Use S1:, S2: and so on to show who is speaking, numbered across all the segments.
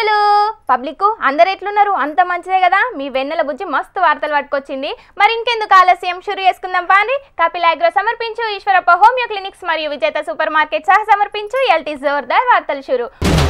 S1: వార్తలు పబ్లిక్ అందరు ఎట్లున్నారు అంత మంచిదే కదా మీ వెన్నెల బుజ్జి మస్తు వార్తలు పట్టుకొచ్చింది మరి ఇంకెందుకు ఆలస్యం షురు చేసుకుందాం పాండి కపిల్ అగ్రో సమర్పించు ఈశ్వరప్ప హోమియో క్లినిక్స్ మరియు విజేత సూపర్ మార్కెట్ సహా సమర్పించు ఎల్టీ జోర్దార్ వార్తలు షురు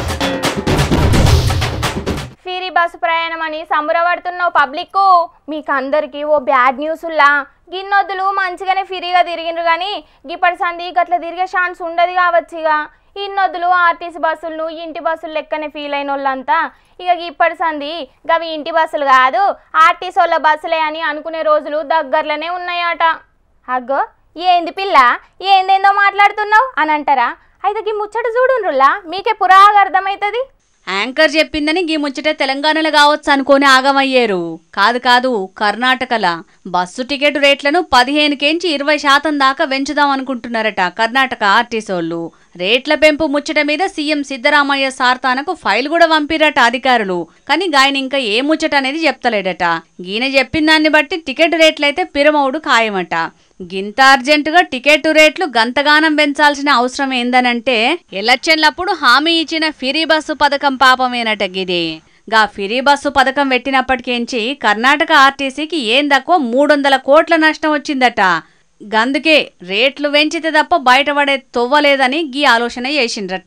S1: ఫీరీ బస్సు ప్రయాణం అని సంబరపడుతున్నావు పబ్లిక్ మీకు అందరికీ ఓ బ్యాడ్ న్యూస్లా గిన్నొద్దులు మంచిగానే ఫ్రీగా తిరిగిండ్రు కానీ గిప్పటి సంది గట్ల తిరిగే ఛాన్స్ ఉండదు కావచ్చుగా ఇన్నొద్దులు ఆర్టీసీ బస్సులను ఇంటి బస్సులు లెక్కనే ఫీల్ అయిన వాళ్ళంతా ఇక ఇప్పటి సంది గవి ఇంటి బస్సులు కాదు ఆర్టీసీ వాళ్ళ బస్సులే అని అనుకునే రోజులు దగ్గరలోనే ఉన్నాయట అగ్గో ఏంది పిల్ల ఏందేందో మాట్లాడుతున్నావు అని అంటారా అయితే ఈ ముచ్చట చూడుండ్రులా మీకే పురాగా అర్థమవుతుంది
S2: యాంకర్ చెప్పిందని గీ ముచ్చట తెలంగాణలో కావచ్చు అనుకోని ఆగమయ్యారు కాదు కాదు కర్ణాటకల బస్సు టికెట్ రేట్లను పదిహేను కేంచి ఇరవై శాతం దాకా పెంచుదాం అనుకుంటున్నారట కర్ణాటక ఆర్టీసోళ్ళు రేట్ల పెంపు ముచ్చట మీద సీఎం సిద్ధరామయ్య సార్తానకు ఫైల్ కూడా పంపిరట అధికారులు కానీ గాయన ఇంకా ఏ ముచ్చట అనేది చెప్తలేడట గీన చెప్పిన దాన్ని బట్టి టికెట్ రేట్లయితే పిరమౌడు ఖాయమట గింత అర్జెంటుగా టికెట్ రేట్లు గంతగానం పెంచాల్సిన అవసరం ఏందనంటే ఎలక్షన్లప్పుడు హామీ ఇచ్చిన ఫ్రీ బస్సు పథకం పాపమేనట గిది గా ఫ్రీ బస్సు పథకం పెట్టినప్పటికేంచి కర్ణాటక ఆర్టీసీకి ఏం తక్కువ మూడు వందల కోట్ల నష్టం వచ్చిందట గందుకే రేట్లు పెంచితే తప్ప బయటపడే తొవ్వలేదని గీ ఆలోచన చేసిండ్రట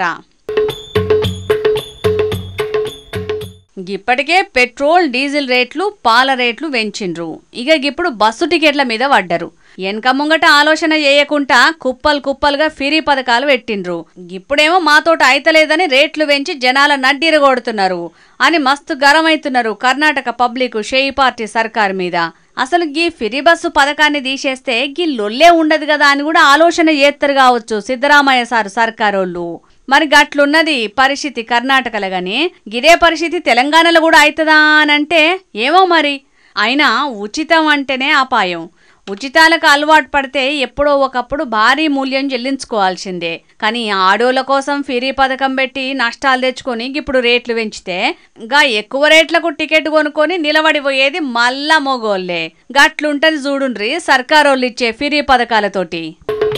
S2: ఇప్పటికే పెట్రోల్ డీజిల్ రేట్లు పాల రేట్లు పెంచిండ్రు ఇక ఇప్పుడు బస్సు టికెట్ల మీద పడ్డరు వెనక ముంగట ఆలోచన చేయకుండా కుప్పలు కుప్పలుగా ఫ్రీ పథకాలు పెట్టిండ్రు ఇప్పుడేమో మాతోట అయితలేదని రేట్లు పెంచి జనాల నడ్డిరగొడుతున్నారు అని మస్తు గరమైతున్నారు కర్ణాటక పబ్లిక్ షేయి పార్టీ సర్కార్ మీద అసలు గీ ఫ్రీ బస్సు పథకాన్ని తీసేస్తే గీ లొల్లే ఉండదు కదా అని కూడా ఆలోచన చేస్తారు కావచ్చు సిద్ధరామయ్య సారు సర్కారోళ్ళు మరి గట్లున్నది పరిస్థితి కర్ణాటకలో గాని గిదే పరిస్థితి తెలంగాణలో కూడా అవుతుందా అని అంటే ఏమో మరి అయినా ఉచితం అంటేనే అపాయం ఉచితాలకు అలవాటు పడితే ఎప్పుడో ఒకప్పుడు భారీ మూల్యం చెల్లించుకోవాల్సిందే కానీ ఆడోళ్ళ కోసం ఫ్రీ పథకం పెట్టి నష్టాలు తెచ్చుకొని ఇప్పుడు రేట్లు పెంచితే గా ఎక్కువ రేట్లకు టికెట్ కొనుక్కొని నిలబడిపోయేది మళ్ళా మొగోళ్ళే గట్లుంటది చూడుండ్రి సర్కారోళ్ళు ఇచ్చే ఫ్రీ పథకాలతోటి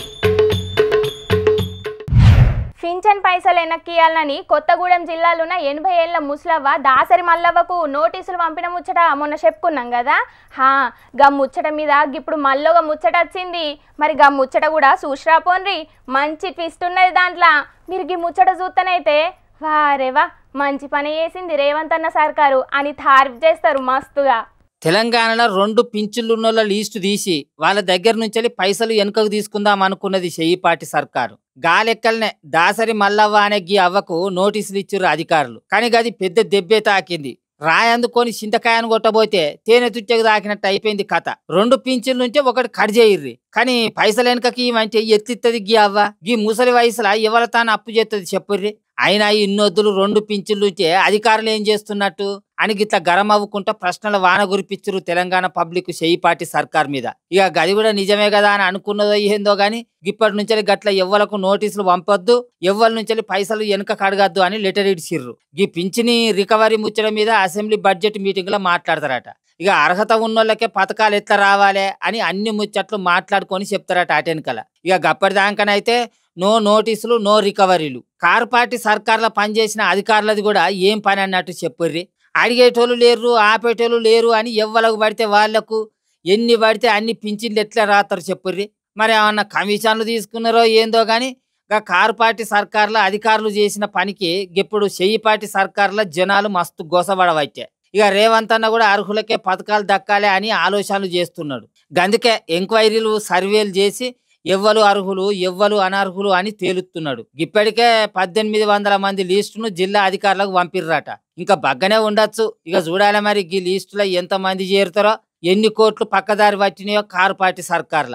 S1: పింఛన్ పైసలు వెనక్కియాలని కొత్తగూడెం జిల్లాలోన ఎనభై ఏళ్ల ముసలవ్వ దాసరి మల్లవ్వకు నోటీసులు పంపిన ముచ్చట మొన్న చెప్పుకున్నాం కదా హా గా ముచ్చట మీద ఇప్పుడు మళ్ళొక ముచ్చట వచ్చింది మరి గా ముచ్చట కూడా చూసిరా పోన్రి మంచి ట్విస్ట్ ఉన్నది దాంట్లో మీరు ఈ ముచ్చట చూస్తేనైతే వారేవా మంచి పని చేసింది రేవంత్ అన్న సర్కారు అని తారీఫ్ చేస్తారు మస్తుగా
S3: తెలంగాణలో రెండు పింఛన్లున్నోళ్ళ లిస్టు తీసి వాళ్ళ దగ్గర నుంచి పైసలు వెనుకకు తీసుకుందాం అనుకున్నది చెయ్యిపాటి సర్కారు గాలెక్కలనే దాసరి మల్లవ్వ అనే గీ అవ్వకు నోటీసులు ఇచ్చిర్రు అధికారులు కానీ గది పెద్ద దెబ్బే తాకింది రాయందుకొని చింతకాయను కొట్టబోతే తేనె తుట్టెకు తాకినట్టు అయిపోయింది కథ రెండు పింఛన్లు ఉంటే ఒకటి కట్ చేయర్రి కానీ పైసలు వెనకకి ఇవంటే ఎత్తిత్తది గీ అవ్వ గీ ముసలి వయసులో ఎవల తాను అప్పు చేస్తుంది చెప్పుర్రి అయినా ఈ ఇన్నొద్దులు రెండు పింఛన్లు ఉంటే అధికారులు ఏం చేస్తున్నట్టు అని గిట్ల గరం అవ్వకుంటా ప్రశ్నల వాన గురిపిచ్చురు తెలంగాణ పబ్లిక్ పార్టీ సర్కార్ మీద ఇక గది కూడా నిజమే కదా అని అనుకున్నదో ఏందో గాని ఇప్పటి నుంచి గట్ల ఎవ్వలకు నోటీసులు పంపొద్దు ఎవ్వరి నుంచి పైసలు వెనుక కడగద్దు అని లెటర్ ఇడిచిర్రు ఈ పింఛని రికవరీ ముచ్చడం మీద అసెంబ్లీ బడ్జెట్ మీటింగ్ లో మాట్లాడతారట ఇక అర్హత ఉన్నోళ్ళకే పథకాలు ఎట్లా రావాలే అని అన్ని ముచ్చట్లు మాట్లాడుకొని చెప్తారట అటెనకల ఇక గప్పటిదాకనైతే నో నోటీసులు నో రికవరీలు కార్ పార్టీ సర్కార్లో పనిచేసిన అధికారులది కూడా ఏం పని అన్నట్టు చెప్పుర్రి అడిగేటోళ్ళు లేరు ఆపేటోళ్ళు లేరు అని ఎవ్వలకు పడితే వాళ్లకు ఎన్ని పడితే అన్ని పింఛన్లు ఎట్లా రాస్తారు చెప్పుర్రి మరి ఏమన్నా కమిషన్లు తీసుకున్నారో ఏందో గాని గా కారు పార్టీ సర్కార్లో అధికారులు చేసిన పనికి ఇప్పుడు చెయ్యి పార్టీ సర్కార్లో జనాలు మస్తు గోసపడవచ్చే ఇక రేవంత్ అన్న కూడా అర్హులకే పథకాలు దక్కాలి అని ఆలోచనలు చేస్తున్నాడు గందుకే ఎంక్వైరీలు సర్వేలు చేసి ఎవ్వరు అర్హులు ఎవ్వరు అనర్హులు అని తేలుతున్నాడు ఇప్పటికే పద్దెనిమిది వందల మంది లిస్టును జిల్లా అధికారులకు పంపిర్రట ఇంకా బగ్గనే ఉండొచ్చు ఇక చూడాలి మరి ఈ లిస్టులో ఎంత మంది చేరుతారో ఎన్ని కోట్లు పక్కదారి పట్టినాయో కారు పార్టీ సర్కార్ల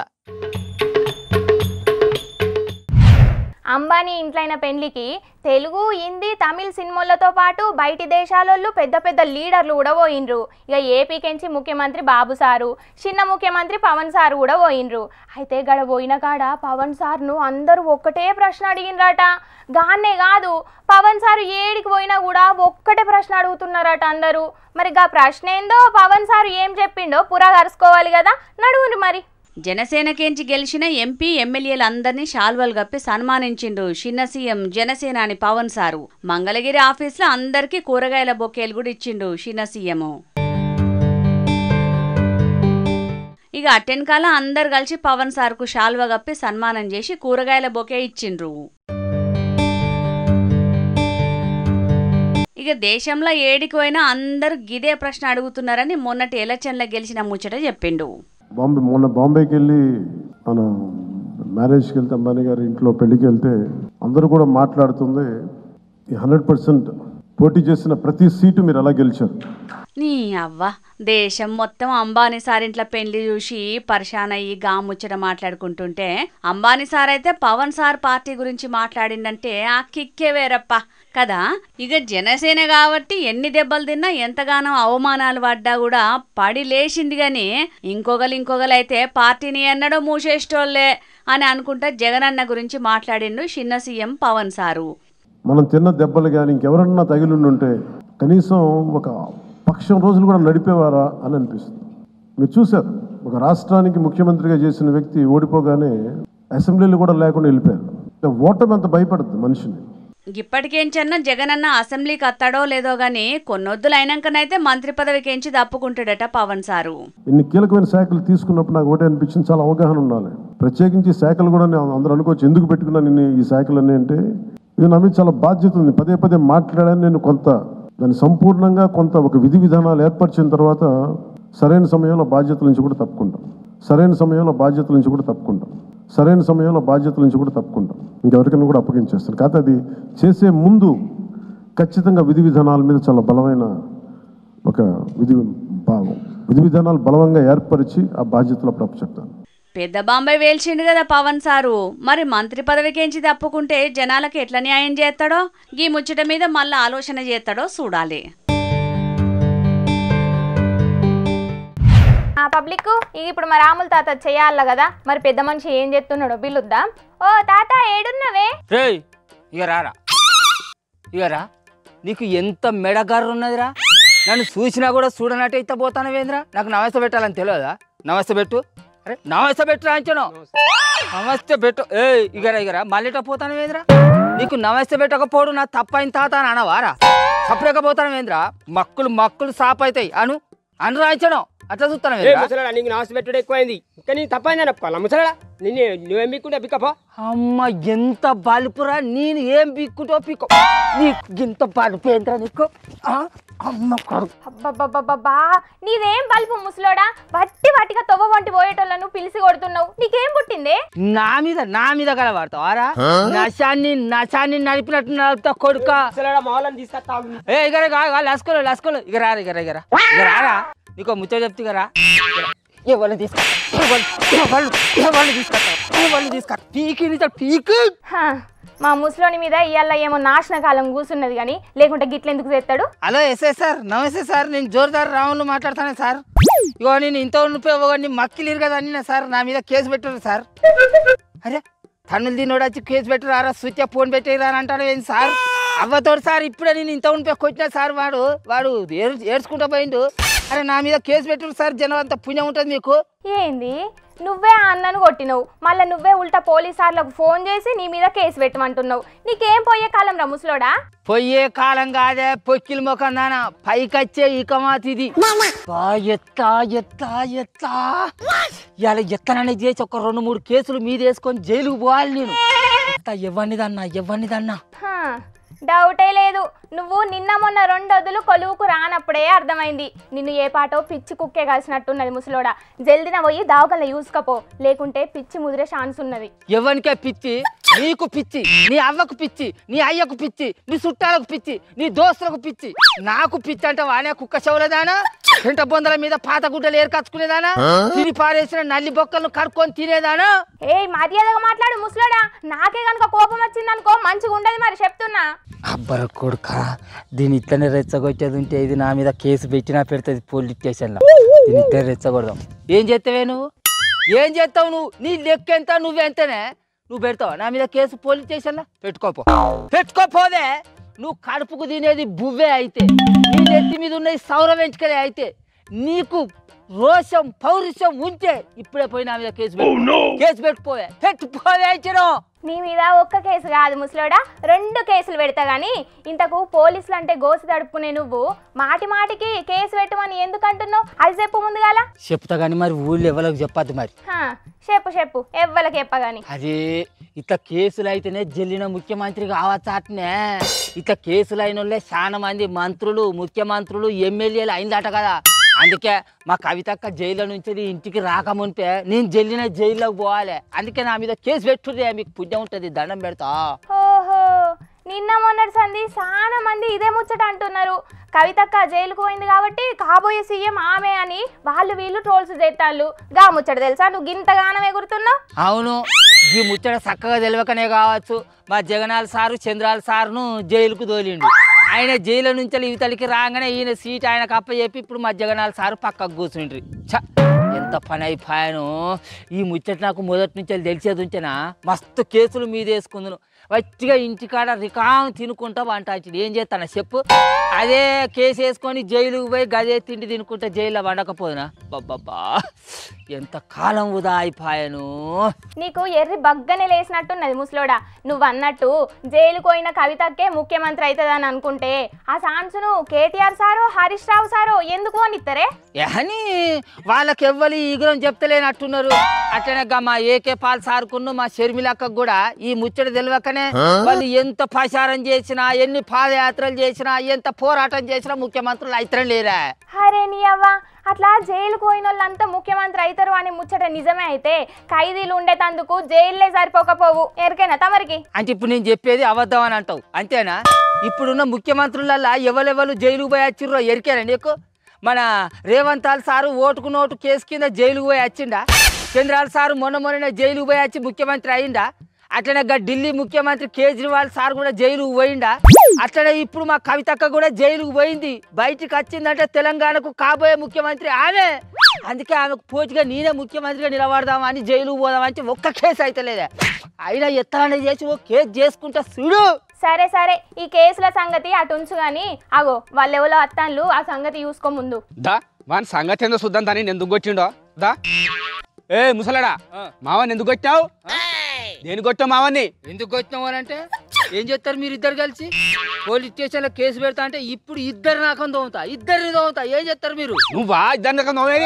S1: అంబానీ ఇంట్లైన పెళ్లికి తెలుగు హిందీ తమిళ్ సినిమాలతో పాటు బయటి దేశాలోళ్ళు పెద్ద పెద్ద లీడర్లు కూడా పోయినరు ఇక ఏపీకెంచి ముఖ్యమంత్రి బాబు సారు చిన్న ముఖ్యమంత్రి పవన్ సారు కూడా పోయినరు అయితే గడ పోయిన కాడ పవన్ సార్ను అందరూ ఒక్కటే ప్రశ్న అడిగినరట గానే కాదు పవన్ సారు ఏడికి పోయినా కూడా ఒక్కటే ప్రశ్న అడుగుతున్నారట అందరూ మరి గా ప్రశ్న ఏందో పవన్ సారు ఏం చెప్పిండో పురా కరుసుకోవాలి కదా నడువురు మరి
S2: జనసేనకేంచి గెలిచిన ఎంపీ ఎమ్మెల్యేలందరినీ శాల్వలు కప్పి సన్మానించిండు చిన్న సీఎం జనసేనాని పవన్ సారు మంగళగిరి ఆఫీస్లో అందరికీ కూరగాయల బొకేలు కూడా ఇచ్చిండు చిన్న సీఎం ఇక అటెన్కాల అందరు కలిసి పవన్ సార్కు శాల్వ కప్పి సన్మానం చేసి కూరగాయల బొకే ఇచ్చిండ్రు ఇక దేశంలో ఏడికి పోయినా అందరు గిదే ప్రశ్న అడుగుతున్నారని మొన్నటి ఎలక్షన్లో గెలిచిన ముచ్చట చెప్పిండు
S4: బాంబే మొన్న బాంబేకి వెళ్ళి మన మ్యారేజ్కి వెళ్తే అంబానీ గారి ఇంట్లో పెళ్లికి వెళ్తే అందరూ కూడా మాట్లాడుతుంది హండ్రెడ్ పర్సెంట్ పోటీ చేసిన ప్రతి సీటు మీరు ఎలా గెలిచారు
S2: నీ అవ్వ దేశం మొత్తం అంబానీ సార్ ఇంట్లో పెళ్లి చూసి పరిశాన్ అయ్యి గా ముచ్చట మాట్లాడుకుంటుంటే అంబానీ సార్ అయితే పవన్ సార్ పార్టీ గురించి మాట్లాడిందంటే ఆ కిక్కే వేరప్ప కదా ఇక జనసేన కాబట్టి ఎన్ని దెబ్బలు తిన్నా ఎంతగానో అవమానాలు పడ్డా కూడా పడి లేచింది గాని ఇంకొకరు ఇంకొకరు అయితే పార్టీని ఎన్నడో మూసేసేటోళ్ళే అని అనుకుంటా జగనన్న గురించి మాట్లాడిండు చిన్న సీఎం పవన్ సారు
S4: మనం తిన్న దెబ్బలు కానీ ఇంకెవరన్నా తగిలిండుంటే కనీసం ఒక పక్షం రోజులు కూడా నడిపేవారా అని అనిపిస్తుంది మీరు చూశారు ఒక రాష్ట్రానికి ముఖ్యమంత్రిగా చేసిన వ్యక్తి ఓడిపోగానే అసెంబ్లీలు కూడా లేకుండా వెళ్ళిపోయారు ఓటమి అంత భయపడుతుంది మనిషిని
S2: ఇప్పటికేంచన్నా జగనన్న అసెంబ్లీకి అత్తాడో లేదో గాని కొన్నొద్దులు అయినాకనైతే మంత్రి పదవికేంచి తప్పుకుంటాడట పవన్ సారు
S4: ఇన్ని కీలకమైన శాఖలు తీసుకున్నప్పుడు నాకు ఒకటే అనిపించింది చాలా అవగాహన ఉండాలి ప్రత్యేకించి శాఖలు కూడా నేను అందరూ అనుకోవచ్చు ఎందుకు పెట్టుకున్నాను నేను ఈ శాఖలన్నీ అంటే ఇది నా మీద చాలా బాధ్యత ఉంది పదే పదే మాట్లాడాను నేను కొంత దాన్ని సంపూర్ణంగా కొంత ఒక విధి విధానాలు ఏర్పరిచిన తర్వాత సరైన సమయంలో బాధ్యతల నుంచి కూడా తప్పుకుంటాం సరైన సమయంలో బాధ్యతల నుంచి కూడా తప్పుకుంటాం సరైన సమయంలో బాధ్యతల నుంచి కూడా తప్పుకుంటాం ఇంకెవరికైనా కూడా అప్పగించేస్తాను కాకపోతే అది చేసే ముందు ఖచ్చితంగా విధి విధానాల మీద చాలా బలమైన ఒక విధి భావం విధి విధానాలు బలవంగా ఏర్పరిచి ఆ బాధ్యతలు అప్పుడు అప్పచెప్తాను
S2: పెద్ద బాంబే వేల్చిండు కదా పవన్ సారు మరి మంత్రి పదవికేంచి తప్పుకుంటే జనాలకు ఎట్లా న్యాయం చేస్తాడో ఈ ముచ్చట మీద మళ్ళా ఆలోచన చేస్తాడో చూడాలి
S1: ఆ పబ్లిక్ ఇక ఇప్పుడు మా రాముల తాత చేయాల కదా మరి పెద్ద మనిషి ఏం చేస్తున్నాడో పిలుద్దాం ఓ తాత ఏడున్నవే
S3: రేయ్ ఇక రారా ఇక రా నీకు ఎంత మెడగారు ఉన్నదిరా నన్ను చూసినా కూడా చూడనట్టు అయితే పోతానవేంద్రా నాకు నమస్తే పెట్టాలని తెలియదా నమస్తే పెట్టు అరే నమస్తే పెట్టు రాంచను నమస్తే పెట్టు ఏ ఇగరా ఇగరా మళ్ళీట పోతానవేంద్రా నీకు నమస్తే పెట్టకపోడు నా తప్పైన తాత అని అనవారా తప్పలేకపోతానవేంద్రా మక్కులు మక్కులు సాప్ అవుతాయి అను అను రాయించను అట్లా
S5: ఏ
S3: చూస్తాను
S5: ముసలాడా నీకు నాసు పెట్టుడు ఎక్కువైంది ఇంకా నీ తప్పైంది అనప్పుకోవాలా ముసలాడా నిన్ను నువ్వేం బిక్కుంటే బిక్కపో
S3: అమ్మ ఎంత బలుపురా నేను ఏం పిక్కుంటో పిక్కో నీకు ఇంత బలుపు ఏంట్రా నీకు ఆ? అమ్మ కొడుకు
S1: అబ్బబ్బబ్బబ్బా నీదేం బల్పు ముసలోడా వట్టి వట్టిగా తొవ్వ వంటి పోయేటోళ్ళను పిలిచి కొడుతున్నావు నీకేం పుట్టిందే
S3: నా మీద నా మీద కలబడతావారా నశాన్ని నశాన్ని నడిపినట్టు నడుపుతా కొడుక
S5: ముసలాడా మాలని తీసుకొస్తావు
S3: ఏ ఇగర లసుకోలు లసుకోలు ఇక రారా ఇగర ఇగర ఇక రారా నీకో ముచ్చట చెప్తే ఇగరా ఎవరిని తీసుకొస్తా ఎవరిని ఎవరిని తీసుకొస్తా ఎవరిని తీసుకొస్తా పీకి నీ పీకి
S1: హా, మా ముసలోని మీద ఇవాళ ఏమో నాశన కాలం కూసున్నది కానీ లేకుంటే గిట్లెందుకు చేస్తాడు
S3: హలో ఎస్ఐ సార్ నమస్తే సార్ నేను జోరుదార్ రాములు మాట్లాడతాను సార్ ఇగో నేను ఇంత ఉండిపోయి మక్కిలేరు కదా అన్న సార్ నా మీద కేసు పెట్టారు సార్ అరే తన్నులు తినోడు వచ్చి కేసు పెట్టరారా స్విచ్ ఫోన్ పెట్టేరా అని అంటాడు ఏంటి సార్ అవ్వతోడు సార్ ఇప్పుడే నేను ఇంత ఉండిపోయి కొట్టిన సార్ వాడు వాడు ఏడు ఏడ్చుకుంటా పోయిండు అరే నా మీద కేసు పెట్టారు సార్ జనం అంత పుణ్యం ఉంటుంది మీకు
S1: ఏంది నువ్వే ఆ అన్నను కొట్టినవు మళ్ళీ నువ్వే ఉల్టా పోలీసార్లకు ఫోన్ చేసి నీ మీద కేసు పెట్టమంటున్నావు నీకేం పోయే కాలం రా ముసలోడా
S3: పొయ్యే కాలం కాదే పొక్కిల ముఖం దానా పైకొచ్చే ఇక మాతిది బా, ఎత్తా ఎత్తా ఎత్తా ఇలా ఎత్తనని చేసి ఒక రెండు మూడు కేసులు మీద వేసుకొని జైలుకు పోవాలి నేను ఎత్తా ఎవరినిదన్నా ఎవరినిదన్నా
S1: హా, డౌటే లేదు నువ్వు నిన్న మొన్న రెండు వదులు కొలువుకు రానప్పుడే అర్థమైంది నిన్ను ఏ పాటో పిచ్చి కుక్కే కలిసినట్టున్నది ముసలోడా జల్దిన పోయి దావకల్లా యూసుకపో లేకుంటే పిచ్చి ముదిరే ఛాన్స్ ఉన్నది
S3: ఎవరికే పిచ్చి నీకు పిచ్చి నీ అవ్వకు పిచ్చి నీ అయ్యకు పిచ్చి నీ చుట్టాలకు పిచ్చి నీ దోస్తులకు పిచ్చి నాకు పిచ్చి అంటే వానే కుక్క చెవులదానా పెంట బొందల మీద పాత గుడ్డలు ఏర్కచ్చుకునేదానా తిని పారేసిన నల్లి బొక్కలను కడుక్కొని తినేదానా
S1: ఏ మర్యాదగా మాట్లాడు ముసలోడా నాకే కనుక కోపం వచ్చిందనుకో మంచిగా ఉండదు మరి చెప్తున్నా
S3: అబ్బర కొడుక దీని ఇట్లనే రెచ్చగొచ్చేది ఉంటే ఇది నా మీద కేసు పెట్టినా పెడుతుంది పోలీస్ స్టేషన్లో దీని ఇట్లనే రెచ్చగొడదాం ఏం చేస్తావే నువ్వు ఏం చేస్తావు నువ్వు నీ లెక్క ఎంత నువ్వెంతనే నువ్వు పెడతావా నా మీద కేసు పోలీస్ స్టేషన్లో పెట్టుకోపో పెట్టుకోపోదే నువ్వు కడుపుకు తినేది బువ్వే అయితే నీ నెత్తి మీద ఉన్నది సౌర వెంచుకలే అయితే నీకు రోషం పౌరుషం ఉంటే ఇప్పుడే పోయి నా మీద కేసు పెట్టు కేసు పెట్టుకోవే పెట్టుకోవే ఇచ్చినాం
S1: నీ మీద ఒక్క కేసు కాదు ముసలోడా రెండు కేసులు పెడతా గానీ ఇంతకు పోలీసులు అంటే గోసి తడుపుకునే నువ్వు మాటి మాటికి కేసు పెట్టమని ఎందుకు అంటున్నావు అది చెప్పు ముందుగాల
S3: చెప్తా కానీ మరి ఊళ్ళో ఎవరికి చెప్పద్దు మరి
S1: హా, చెప్పు చెప్పు ఎవ్వలకి చెప్పగాని
S3: అదే ఇట్లా కేసులు అయితేనే జల్లిన ముఖ్యమంత్రి కావచ్చా అట్నే ఇట్లా కేసులు అయిన వాళ్ళే చాలా మంది మంత్రులు ముఖ్యమంత్రులు ఎమ్మెల్యేలు అయిందట కదా అందుకే మా కవితక్క జైల్లో నుంచి నీ ఇంటికి రాకముంటే నేను జల్లిన జైల్లోకి పోవాలి అందుకే నా మీద కేసు పెట్టుర్రే మీకు పుణ్యం ఉంటుంది దండం పెడతా
S1: ఓహో నిన్న మొన్నటి సంది చాలా మంది ఇదే ముచ్చట అంటున్నారు కవితక్క జైలుకు పోయింది కాబట్టి కాబోయే సీఎం ఆమె అని వాళ్ళు వీళ్ళు ట్రోల్స్ చేస్తాళ్ళు గా ముచ్చట తెలుసా నువ్వు గింతగానం ఎగురుతున్నావు
S3: అవును ఈ ముచ్చట చక్కగా తెలియకనే కావచ్చు మా జగనాల్ సారు చంద్రాల సార్ను జైలుకు తోలిండు ఆయన జైలు నుంచి ఇవతలికి రాగానే ఈయన సీట్ ఆయనకు అప్పచెప్పి ఇప్పుడు మా జగనాల్ సారు పక్కకు కూర్చుండ్రి ఛ ఎంత పని అయిపోయాను ఈ ముచ్చట నాకు మొదటి నుంచి తెలిసేది ఉంచేనా మస్తు కేసులు మీద వేసుకుందును వచ్చిగా ఇంటికాడ రికాం తినుకుంటా వంట వచ్చింది ఏం చేస్తాను చెప్పు అదే కేసు వేసుకొని జైలుకు పోయి గదే తిండి తినుకుంటా జైల్లో వండకపోదునా బాబ్బా ఎంత కాలం వృధా అయిపోయాను
S1: నీకు ఎర్రి బగ్గనే లేసినట్టున్నది ముసలోడా నువ్వు అన్నట్టు జైలుకు పోయిన కవితక్కే ముఖ్యమంత్రి అవుతుందని అనుకుంటే ఆ ఛాన్స్ను కేటీఆర్ సారో హరీష్ రావు సారో ఎందుకు అనిస్తారే
S3: అని వాళ్ళకి ఎవ్వరు ఈగురం చెప్తలేనట్టున్నారు అట్లనే గా మా ఏకే పాల్ సార్కును మా షర్మిలక్కకు కూడా ఈ ముచ్చట తెలియకనే వాళ్ళు ఎంత ప్రచారం చేసినా ఎన్ని పాదయాత్రలు చేసినా ఎంత పోరాటం చేసినా ముఖ్యమంత్రులు అయితరం లేరా
S1: అరే నీ అవ్వ అట్లా జైలుకు పోయిన వాళ్ళంతా ముఖ్యమంత్రి అవుతారు అనే ముచ్చట నిజమే అయితే ఖైదీలు ఉండేటందుకు జైల్లే సరిపోకపోవు ఎరికైనా తమరికి
S3: అంటే ఇప్పుడు నేను చెప్పేది అబద్ధం అని అంటావు అంతేనా ఇప్పుడున్న ముఖ్యమంత్రులల్లా ఎవరెవరు జైలుకు పోయి వచ్చిర్రో ఎరికేనా నీకు మన రేవంత్ రాల్ సారు ఓటుకు నోటు కేసు కింద జైలుకు పోయి వచ్చిండా చంద్రాల సారు మొన్న మొన్న జైలుకు పోయి వచ్చి ముఖ్యమంత్రి అయిందా అట్లనే గా ఢిల్లీ ముఖ్యమంత్రి కేజ్రీవాల్ సార్ కూడా జైలుకు పోయిండా అట్లనే ఇప్పుడు మా కవితక్క కూడా జైలుకు పోయింది బయటికి వచ్చిందంటే తెలంగాణకు కాబోయే ముఖ్యమంత్రి ఆమె అందుకే ఆమెకు పోటీగా నేనే ముఖ్యమంత్రిగా నిలబడదామని జైలుకు పోదామని ఒక్క కేసు అయితే లేదా అయినా ఎత్తాలని చేసి ఓ కేసు చేసుకుంటా చూడు
S1: సరే సరే ఈ కేసుల సంగతి అటు ఉంచు గాని అగో వాళ్ళెవలో అత్తాన్లు ఆ సంగతి చూసుకో ముందు
S6: దా వాని సంగతి ఏందో చూద్దాం దాన్ని ఎందుకు కొట్టిండో దా ఏ ముసలాడా మావని ఎందుకు కొట్టావు నేను కొట్టావు మావన్ని
S3: ఎందుకు వచ్చినావు అని అంటే ఏం చేస్తారు మీరు ఇద్దరు కలిసి పోలీస్ స్టేషన్లో కేసు పెడతా అంటే ఇప్పుడు ఇద్దరు నాకం తోముతా ఇద్దరిని తోముతా ఏం చేస్తారు మీరు
S6: నువ్వా ఇద్దరు దాకా నవ్వేది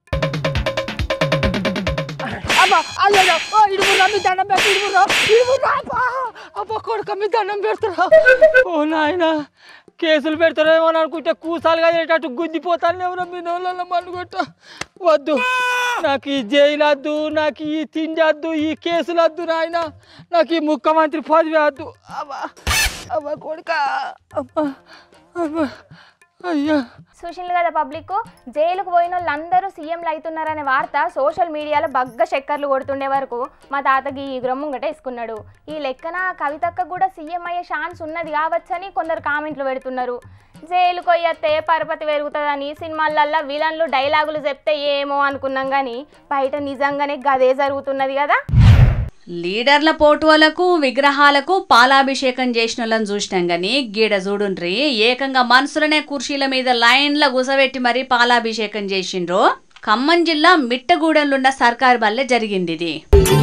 S3: అబ్బా అయ్యో ఓ ఇడుగురా మీ దండం పెట్టి ఇడుగురా ఇడుగురా అబ్బా అబ్బా కొడుక మీ దండం పెడతారా ఓ నాయన కేసులు పెడతారేమో అని అనుకుంటే కూసాలు కదిలేటట్టు గుద్దిపోతాను ఎవరో మీ నోళ్ళలో మనుగొట్ట వద్దు నాకు ఈ జైలు వద్దు నాకు ఈ తిండి వద్దు ఈ కేసులు వద్దు నాయన నాకు ఈ ముఖ్యమంత్రి పదవి వద్దు అబ్బా అబ్బా కొడుక అబ్బా అబ్బా అయ్యా
S1: చూసిండ్రు కదా పబ్లిక్ జైలుకు పోయిన వాళ్ళందరూ సీఎంలు అవుతున్నారనే వార్త సోషల్ మీడియాలో బగ్గ చక్కర్లు కొడుతుండే వరకు మా తాతకి ఈ ముంగట వేసుకున్నాడు ఈ లెక్కన కవితక్క కూడా సీఎం అయ్యే ఛాన్స్ ఉన్నది కావచ్చని కొందరు కామెంట్లు పెడుతున్నారు జైలుకు పోయత్తే పరపతి పెరుగుతుందని సినిమాలల్లో విలన్లు డైలాగులు చెప్తే ఏమో అనుకున్నాం కానీ బయట నిజంగానే గదే జరుగుతున్నది కదా
S2: లీడర్ల పోటువలకు విగ్రహాలకు పాలాభిషేకం చేసిన వాళ్ళని చూసినాం గాని గీడ చూడుండ్రి ఏకంగా మనుషులనే కుర్చీల మీద లైన్ల గుసబెట్టి మరీ పాలాభిషేకం చేసిండ్రు ఖమ్మం జిల్లా మిట్టగూడెంలున్న సర్కార్ బల్లే జరిగింది ఇది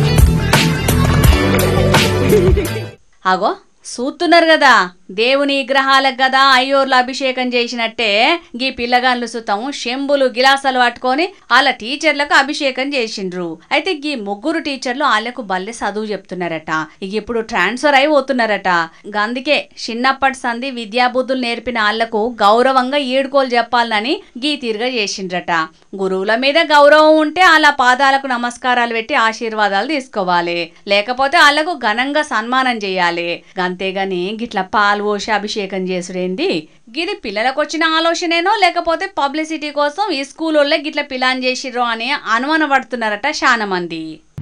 S2: అగో చూస్తున్నారు కదా దేవుని విగ్రహాలకు కదా అయ్యోర్లు అభిషేకం చేసినట్టే గీ పిల్లగాళ్ళు సుతం శంబులు గిలాసాలు పట్టుకొని వాళ్ళ టీచర్లకు అభిషేకం చేసిండ్రు అయితే గీ ముగ్గురు టీచర్లు వాళ్ళకు బల్లె చదువు చెప్తున్నారట ఇక ఇప్పుడు ట్రాన్స్ఫర్ అయి పోతున్నారట అందుకే చిన్నప్పటి సంధి విద్యాబుద్ధులు నేర్పిన వాళ్లకు గౌరవంగా ఈడుకోలు చెప్పాలని గీ తీరుగా చేసిండ్రట గురువుల మీద గౌరవం ఉంటే వాళ్ళ పాదాలకు నమస్కారాలు పెట్టి ఆశీర్వాదాలు తీసుకోవాలి లేకపోతే వాళ్ళకు ఘనంగా సన్మానం చేయాలి అంతేగాని గిట్ల పాలు పోసి అభిషేకం చేసుడేంది గిది పిల్లలకు వచ్చిన ఆలోచనేనో లేకపోతే పబ్లిసిటీ కోసం ఈ స్కూల్ వాళ్ళే గిట్ల పిలాన్ చేసిర్రో అని అనుమానపడుతున్నారట చాలా మంది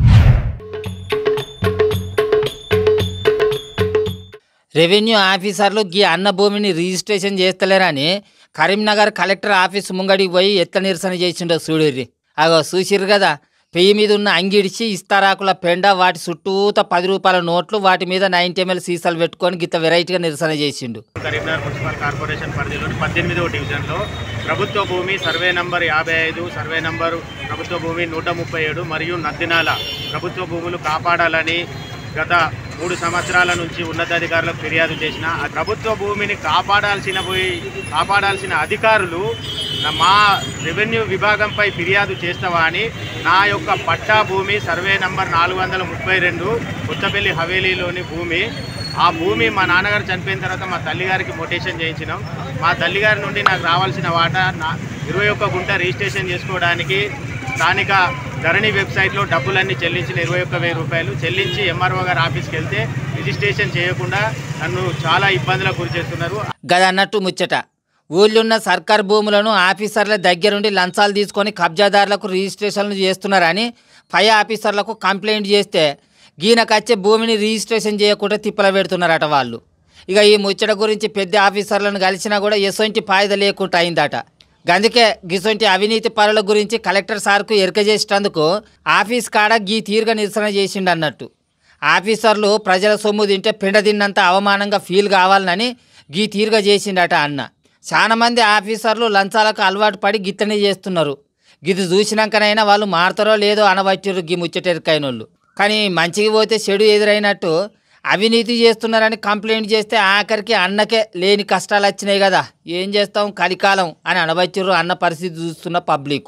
S3: రెవెన్యూ ఆఫీసర్లు గీ అన్న భూమిని రిజిస్ట్రేషన్ చేస్తలేరని కరీంనగర్ కలెక్టర్ ఆఫీస్ ముంగడికి పోయి ఎట్ల నిరసన చేసిండో చూడుర్రి అగో చూసిర్రు కదా పెయ్యి మీద ఉన్న అంగిడిచి ఇస్తారాకుల పెండ వాటి చుట్టూత పది రూపాయల నోట్లు వాటి మీద నైన్టీ ఎంఎల్ సీసాలు పెట్టుకొని గిత్త వెరైటీగా నిరసన చేసిండు
S7: కరీంనగర్ మున్సిపల్ కార్పొరేషన్ పరిధిలోని పద్దెనిమిదవ డివిజన్లో ప్రభుత్వ భూమి సర్వే నంబర్ యాభై ఐదు సర్వే నంబర్ ప్రభుత్వ భూమి నూట ముప్పై ఏడు మరియు నద్దినాల ప్రభుత్వ భూములు కాపాడాలని గత మూడు సంవత్సరాల నుంచి ఉన్నతాధికారులకు ఫిర్యాదు చేసిన ఆ ప్రభుత్వ భూమిని కాపాడాల్సిన పోయి కాపాడాల్సిన అధికారులు నా- మా రెవెన్యూ విభాగంపై ఫిర్యాదు చేస్తావా అని నా యొక్క పట్టా భూమి సర్వే నంబర్ నాలుగు వందల ముప్పై రెండు కొత్తపల్లి హవేలీలోని భూమి ఆ భూమి మా నాన్నగారు చనిపోయిన తర్వాత మా తల్లిగారికి మొటేషన్ చేయించినాం మా తల్లిగారి నుండి నాకు రావాల్సిన వాటా నా ఇరవై ఒక్క గుంట రిజిస్ట్రేషన్ చేసుకోవడానికి స్థానిక ధరణి వెబ్సైట్లో డబ్బులన్నీ చెల్లించిన ఇరవై ఒక్క వెయ్యి రూపాయలు చెల్లించి ఎంఆర్ఓ గారి ఆఫీస్కి వెళ్తే రిజిస్ట్రేషన్ చేయకుండా నన్ను చాలా ఇబ్బందులకు గురి చేస్తున్నారు
S3: గదన్నట్టు ముచ్చట ఊళ్ళున్న సర్కార్ భూములను ఆఫీసర్ల దగ్గరుండి లంచాలు తీసుకొని కబ్జాదారులకు రిజిస్ట్రేషన్లు చేస్తున్నారని పై ఆఫీసర్లకు కంప్లైంట్ చేస్తే గీనకచ్చే భూమిని రిజిస్ట్రేషన్ చేయకుండా తిప్పల పెడుతున్నారట వాళ్ళు ఇక ఈ ముచ్చట గురించి పెద్ద ఆఫీసర్లను కలిసినా కూడా ఎసొంటి ఫాయిద లేకుండా అయిందట గందుకే గిసొంటి అవినీతి పరుల గురించి కలెక్టర్ సార్కు ఎరక చేసేటందుకు ఆఫీస్ కాడ గీ తీరుగా నిరసన చేసిండు అన్నట్టు ఆఫీసర్లు ప్రజల సొమ్ము తింటే పిండ తిన్నంత అవమానంగా ఫీల్ కావాలని గీ తీరుగా చేసిండట అన్న చాలా మంది ఆఫీసర్లు లంచాలకు అలవాటు పడి గిత్తనే చేస్తున్నారు గిది చూసినాకనైనా వాళ్ళు మారుతారో లేదో అనవచ్చారు గీ ముచ్చటెరకైనోళ్ళు కానీ మంచికి పోతే చెడు ఎదురైనట్టు అవినీతి చేస్తున్నారని కంప్లైంట్ చేస్తే ఆఖరికి అన్నకే లేని కష్టాలు వచ్చినాయి కదా ఏం చేస్తాం కలికాలం అని అనవచ్చారు అన్న పరిస్థితి చూస్తున్న పబ్లిక్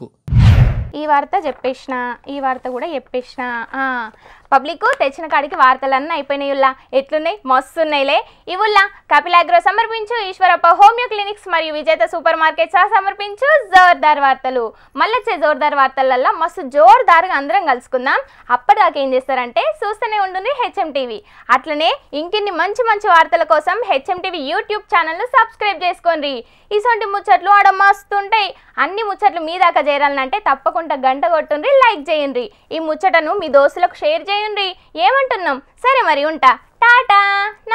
S1: ఈ వార్త చెప్పేసిన ఈ వార్త కూడా చెప్పేసిన పబ్లిక్ తెచ్చిన కాడికి వార్తలన్నీ అయిపోయినాయిల్లా ఎట్లున్నాయి మస్తు ఉన్నాయిలే ఇవుల్లా కపిలాగ్రో సమర్పించు ఈశ్వరప్ప హోమియో క్లినిక్స్ మరియు విజేత సూపర్ మార్కెట్ సహా సమర్పించు జోర్దార్ వార్తలు మళ్ళొచ్చే జోర్దార్ వార్తలల్లో మస్తు జోర్దార్గా అందరం కలుసుకుందాం అప్పటిదాకా ఏం చేస్తారంటే చూస్తూనే ఉండండి హెచ్ఎం టీవీ అట్లనే ఇంకిన్ని మంచి మంచి వార్తల కోసం హెచ్ఎం టీవీ యూట్యూబ్ ఛానల్ను సబ్స్క్రైబ్ చేసుకోండి ఇసొంటి ముచ్చట్లు ఆడ మస్తుంటాయి అన్ని ముచ్చట్లు మీ దాకా చేరాలంటే తప్పకుండా గంట కొట్టుండ్రి లైక్ చేయండి ఈ ముచ్చటను మీ దోస్తులకు షేర్ చేయండి ఏమంటున్నాం సరే మరి ఉంటా టాటా